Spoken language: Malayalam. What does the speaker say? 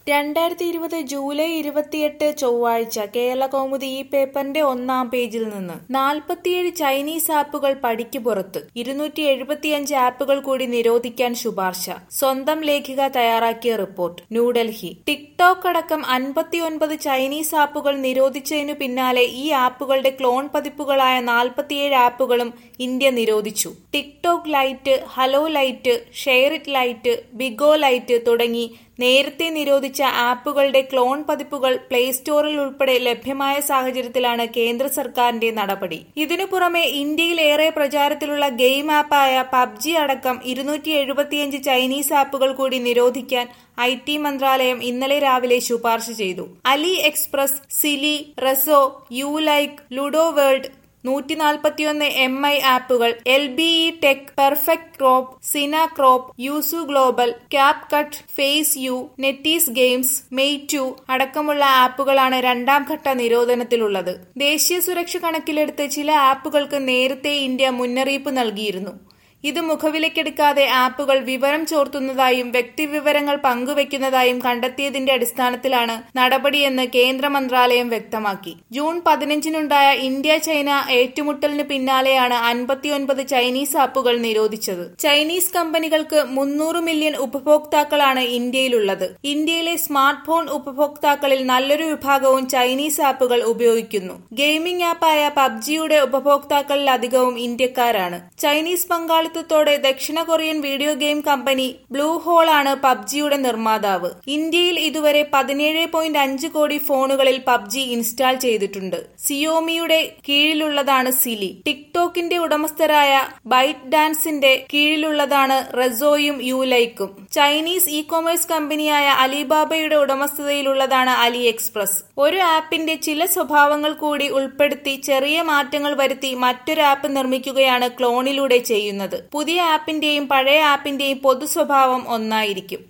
രണ്ടായിരത്തി ഇരുപത് ജൂലൈ ഇരുപത്തിയെട്ട് ചൊവ്വാഴ്ച കേരളകൗമുദി ഈ പേപ്പറിന്റെ ഒന്നാം പേജിൽ നിന്ന് നാൽപ്പത്തിയേഴ് ചൈനീസ് ആപ്പുകൾ പടിക്ക് പുറത്ത് ഇരുന്നൂറ്റി എഴുപത്തിയഞ്ച് ആപ്പുകൾ കൂടി നിരോധിക്കാൻ ശുപാർശ സ്വന്തം ലേഖിക തയ്യാറാക്കിയ റിപ്പോർട്ട് ന്യൂഡൽഹി ടിക്ടോക്ക് അടക്കം അൻപത്തിയൊൻപത് ചൈനീസ് ആപ്പുകൾ നിരോധിച്ചതിനു പിന്നാലെ ഈ ആപ്പുകളുടെ ക്ലോൺ പതിപ്പുകളായ നാൽപ്പത്തിയേഴ് ആപ്പുകളും ഇന്ത്യ നിരോധിച്ചു TikTok Lite Helo Lite SHAREit Lite Bigo Lite തുടങ്ങി നേരത്തെ നിരോധിച്ച ആപ്പുകളുടെ ക്ലോൺ പതിപ്പുകൾ പ്ലേ സ്റ്റോറിൽ ഉൾപ്പെടെ ലഭ്യമായ സാഹചര്യത്തിലാണ് കേന്ദ്ര സർക്കാരിന്റെ നടപടി ഇതിനു പുറമെ ഇന്ത്യയിൽ ഏറെ പ്രചാരത്തിലുള്ള ഗെയിം ആപ്പായ പബ്ജി അടക്കം ഇരുന്നൂറ്റി എഴുപത്തിയഞ്ച് ചൈനീസ് ആപ്പുകൾ കൂടി നിരോധിക്കാൻ ഐ ടി മന്ത്രാലയം ഇന്നലെ രാവിലെ ശുപാർശ ചെയ്തു അലി എക്സ്പ്രസ് സിലി Resso ULike Ludo World നൂറ്റി നാൽപ്പത്തിയൊന്ന് എം ഐ ആപ്പുകൾ L B E tech perfect crop Sina crop Yoozoo global CapCut FaceU NetEase games Meitu അടക്കമുള്ള ആപ്പുകളാണ് രണ്ടാം ഘട്ട നിരോധനത്തിലുള്ളത് ദേശീയ സുരക്ഷ കണക്കിലെടുത്ത് ചില ആപ്പുകൾക്ക് നേരത്തെ ഇന്ത്യ മുന്നറിയിപ്പ് നൽകിയിരുന്നു ഇത് മുഖവിലക്കെടുക്കാതെ ആപ്പുകൾ വിവരം ചോർത്തുന്നതായും വ്യക്തിവിവരങ്ങൾ പങ്കുവെക്കുന്നതായും കണ്ടെത്തിയതിന്റെ അടിസ്ഥാനത്തിലാണ് നടപടിയെന്ന് കേന്ദ്ര മന്ത്രാലയം വ്യക്തമാക്കി ജൂൺ പതിനഞ്ചിനുണ്ടായ ഇന്ത്യ ചൈന ഏറ്റുമുട്ടലിന് പിന്നാലെയാണ് അൻപത്തിയൊൻപത് ചൈനീസ് ആപ്പുകൾ നിരോധിച്ചത് ചൈനീസ് കമ്പനികൾക്ക് മുന്നൂറ് മില്യൺ ഉപഭോക്താക്കളാണ് ഇന്ത്യയിലുള്ളത് ഇന്ത്യയിലെ സ്മാർട്ട് ഫോൺ ഉപഭോക്താക്കളിൽ നല്ലൊരു വിഭാഗവും ചൈനീസ് ആപ്പുകൾ ഉപയോഗിക്കുന്നു ഗെയിമിംഗ് ആപ്പായ പബ്ജിയുടെ ഉപഭോക്താക്കളിലധികവും ഇന്ത്യക്കാരാണ് ചൈനീസ് പങ്കാളി പങ്കാളിത്തത്തോടെ ദക്ഷിണ Korean video game company Blue Hole ആണ് പബ്ജിയുടെ നിർമ്മാതാവ് ഇന്ത്യയിൽ ഇതുവരെ പതിനേഴ് പോയിന്റ് അഞ്ച് കോടി ഫോണുകളിൽ പബ്ജി ഇൻസ്റ്റാൾ ചെയ്തിട്ടുണ്ട് സിയോമിയുടെ കീഴിലുള്ളതാണ് സിലി ടിക്ടോക്കിന്റെ ഉടമസ്ഥരായ ബൈറ്റ് ഡാൻസിന്റെ കീഴിലുള്ളതാണ് റെസോയും യൂലൈക്കും ചൈനീസ് ഇ കൊമേഴ്സ് കമ്പനിയായ അലിബാബയുടെ ഉടമസ്ഥതയിലുള്ളതാണ് അലി എക്സ്പ്രസ് ഒരു ആപ്പിന്റെ ചില സ്വഭാവങ്ങൾ കൂടി ഉൾപ്പെടുത്തി ചെറിയ മാറ്റങ്ങൾ വരുത്തി മറ്റൊരു ആപ്പ് നിർമ്മിക്കുകയാണ് ക്ലോണിലൂടെ ചെയ്യുന്നത് പുതിയ ആപ്പിന്റെയും പഴയ ആപ്പിന്റെയും പൊതു സ്വഭാവം ഒന്നായിരിക്കും